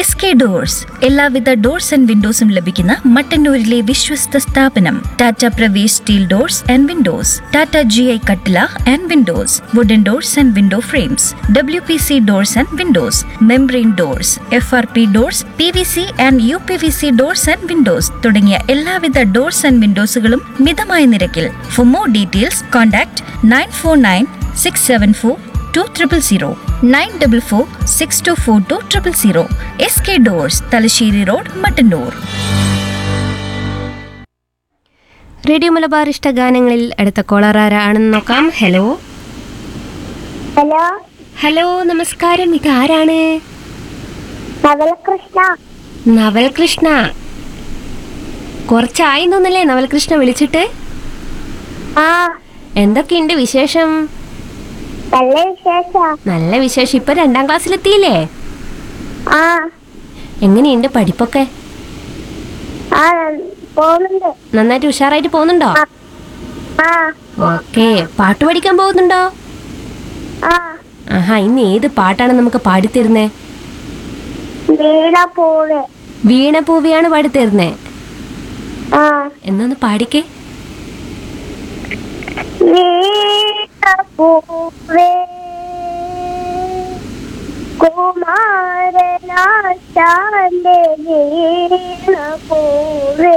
S K doors എല്ലാവിധ doors and വിൻഡോസും ലഭിക്കുന്ന മട്ടന്നൂരിലെ വിശ്വസ്ത സ്ഥാപനം Tata Pravesh steel doors and windows Tata G I കട്ടില and windows wooden doors and window frames W P C doors and windows membrane doors F R P doors P V C and U P V C doors and windows തുടങ്ങിയ എല്ലാവിധ doors and വിൻഡോസുകളും മിതമായ നിരക്കിൽ for more details contact nine four nine six seven four two triple zero nine double four six two four two triple zero S K doors Thalassery road Mattannur radio Malabar ഇഷ്ടഗാനങ്ങളിൽ അടുത്ത caller ആരാണെന്ന് നോക്കാം hello hello hello നമസ്കാരം ഇത് ആരാണ് നവലകൃഷ്ണ നവൽകൃഷ്ണ കുറച്ചായി തോന്നല്ലേ നവൽകൃഷ്ണ വിളിച്ചിട്ട് ആ എന്തൊക്കെയുണ്ട് വിശേഷം നല്ല വിശേഷ നല്ല വിശേഷം ഇപ്പൊ രണ്ടാം ക്ലാസ്സിലെത്തിയില്ലേ ആ എങ്ങനെയുണ്ട് പഠിപ്പൊക്കെ ആ പോകുന്നുണ്ട് നന്നായിട്ട് ഉഷാറായിട്ട് പോകുന്നുണ്ടോ ആ ആ ഓക്കെ പാട്ട് പഠിക്കാൻ പോകുന്നുണ്ടോ ആ ആഹാ ഇന്ന് ഏത് പാട്ടാണ് നമുക്ക് പാടിത്തരുന്നേ വീണ പൂവ് വീണ പൂവിയാണ് പാടിത്തരുന്നേ ആ എന്നൊന്ന് പാടിക്കേ വീണ പൂവേ കുമാരനാശാന്റെ വീണ പൂവേ